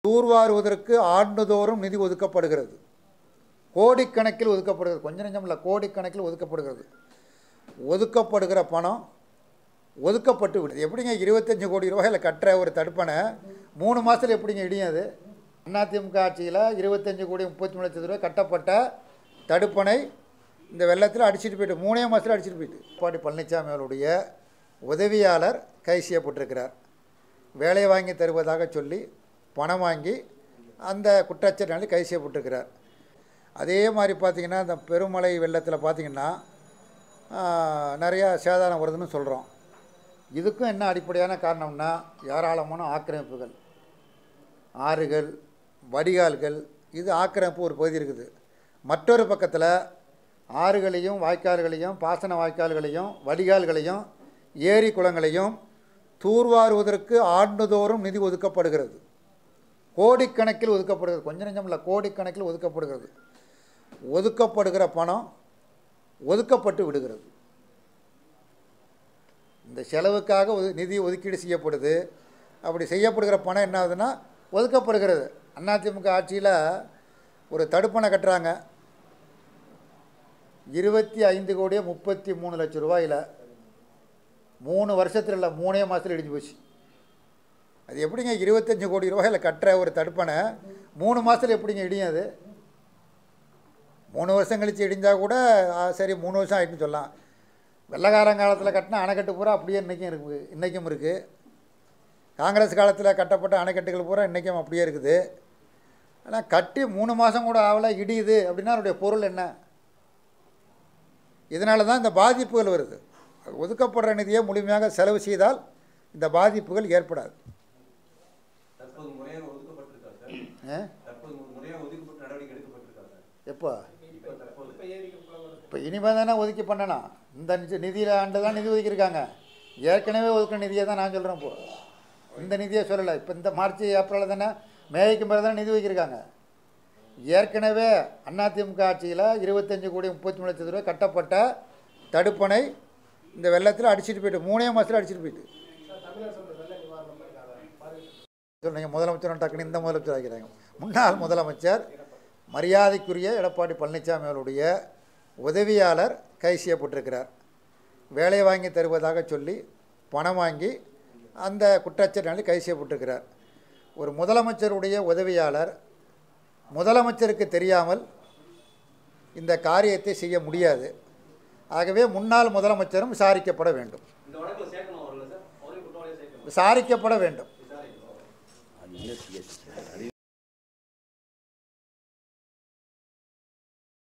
தூர்வாருவதற்கு ஆண்டுதோறும் நிதி ஒதுக்கப்படுகிறது கோடிக்கணக்கில் ஒதுக்கப்படுகிறது கொஞ்சம் நெஞ்சம் இல்லை கோடிக்கணக்கில் ஒதுக்கப்படுகிறது ஒதுக்கப்படுகிற பணம் ஒதுக்கப்பட்டு விடுது எப்படிங்க இருபத்தஞ்சு கோடி ரூபாயில் கட்டுற ஒரு தடுப்பணை மூணு மாதத்தில் எப்படிங்க இடியும் அது அதிமுக ஆட்சியில் இருபத்தஞ்சு கோடி முப்பத்தி மூணு லட்சம் ரூபாய் கட்டப்பட்ட தடுப்பணை இந்த வெள்ளத்தில் அடிச்சிட்டு போயிட்டு மூணே மாதத்தில் அடிச்சிட்டு போயிட்டு எடப்பாடி பழனிசாமி அவருடைய உதவியாளர் கை செய்யப்பட்டிருக்கிறார் வேலை வாங்கி தருவதாக சொல்லி பணம் வாங்கி அந்த குற்றச்சாட்டினாலே கை செய்யப்பட்டிருக்கிறார் அதே மாதிரி பார்த்திங்கன்னா இந்த பெருமழை வெள்ளத்தில் பார்த்திங்கன்னா நிறையா சேதாரம் வருதுன்னு சொல்கிறோம் இதுக்கும் என்ன அடிப்படையான காரணம்னா ஏராளமான ஆக்கிரமிப்புகள் ஆறுகள் வடிகால்கள் இது ஆக்கிரமிப்பு ஒரு பகுதி இருக்குது மற்றொரு பக்கத்தில் ஆறுகளையும் வாய்க்கால்களையும் பாசன வாய்க்கால்களையும் வடிகால்களையும் ஏரி குளங்களையும் தூர்வாருவதற்கு ஆண்டுதோறும் நிதி ஒதுக்கப்படுகிறது கோடிக்கணக்கில் ஒதுக்கப்படுகிறது கொஞ்சம் நெஞ்சம் இல்லை கோடிக்கணக்கில் ஒதுக்கப்படுகிறது ஒதுக்கப்படுகிற பணம் ஒதுக்கப்பட்டு விடுகிறது இந்த செலவுக்காக ஒது நிதி ஒதுக்கீடு செய்யப்படுது அப்படி செய்யப்படுகிற பணம் என்ன ஆகுதுன்னா ஒதுக்கப்படுகிறது அதிமுக ஆட்சியில் ஒரு தடுப்பணை கட்டுறாங்க இருபத்தி ஐந்து கோடியே முப்பத்தி மூணு லட்சம் ரூபாயில் மூணு வருஷத்தில் இல்லை மூணே மாதத்தில் இடிஞ்சு போச்சு அது எப்படிங்க இருபத்தஞ்சி கோடி ரூபாயில் கட்டுற ஒரு தடுப்பணை மூணு மாதத்தில் எப்படிங்க இடியும் அது மூணு வருஷம் கழித்து இடிஞ்சால் கூட ஆ, சரி மூணு வருஷம் ஆகிட்டுன்னு சொல்லலாம் வெள்ளக்காரன் காலத்தில் கட்டின அணைக்கட்டு பூரா அப்படியே இன்றைக்கும் இருக்குது இன்றைக்கும் இருக்குது காங்கிரஸ் காலத்தில் கட்டப்பட்ட அணைக்கட்டுகள் பூரா இன்றைக்கும் அப்படியே இருக்குது ஆனால் கட்டி மூணு மாதம் கூட ஆகல இடியுது அப்படின்னா அதனுடைய பொருள் என்ன இதனால தான் இந்த பாதிப்புகள் வருது ஒதுக்கப்படுற நிதியை முழுமையாக செலவு செய்தால் இந்த பாதிப்புகள் ஏற்படாது தற்போது முறையாக ஒதுக்கப்பட்டிருக்கா சார் ஆ? தற்போது முறையாக ஒதுக்கப்பட்ட நடவடிக்கை எடுக்கப்பட்டிருக்கா சார் எப்போ இப்போ தற்போது இப்போ இனிமேல் தானே ஒதுக்கி பண்ணணும் இந்த நிதி நிதியில் ஆண்டு தான் நிதி ஒதுக்கியிருக்காங்க ஏற்கனவே ஒதுக்கின நிதியை தான் நான் சொல்கிறேன் இப்போ இந்த நிதியை சொல்லலை இப்போ இந்த மார்ச் ஏப்ரலில் தானே மேய்க்கு மேலே தானே நிதி ஒதுக்கியிருக்காங்க ஏற்கனவே அதிமுக ஆட்சியில் இருபத்தஞ்சு கோடி முப்பத்தி மூணு லட்சம் ரூபாய் கட்டப்பட்ட தடுப்பணை இந்த வெள்ளத்தில் அடிச்சிட்டு போயிட்டு மூணே மாதத்தில் அடிச்சிட்டு போயிட்டு சொல்லுங்க முதலமைச்சர் டக்குன்னு இந்த முதலமைச்சர் ஆகிறாங்க முன்னாள் முதலமைச்சர் மரியாதைக்குரிய எடப்பாடி பழனிசாமி அவருடைய உதவியாளர் கை செய்யப்பட்டிருக்கிறார் வேலை வாங்கி தருவதாக சொல்லி பணம் வாங்கி அந்த குற்றச்சாட்டினாலே கை செய்யப்பட்டிருக்கிறார் ஒரு முதலமைச்சருடைய உதவியாளர் முதலமைச்சருக்கு தெரியாமல் இந்த காரியத்தை செய்ய முடியாது ஆகவே முன்னாள் முதலமைச்சரும் விசாரிக்கப்பட வேண்டும் இந்த வழக்கில் சேர்க்கணும் அவர்கள் சார் அவரையும் குற்றவாளியை சேர்க்கணும் விசாரிக்கப்பட வேண்டும் விசாரிக்கணும் அது இன்வெஸ்டிகேஷன்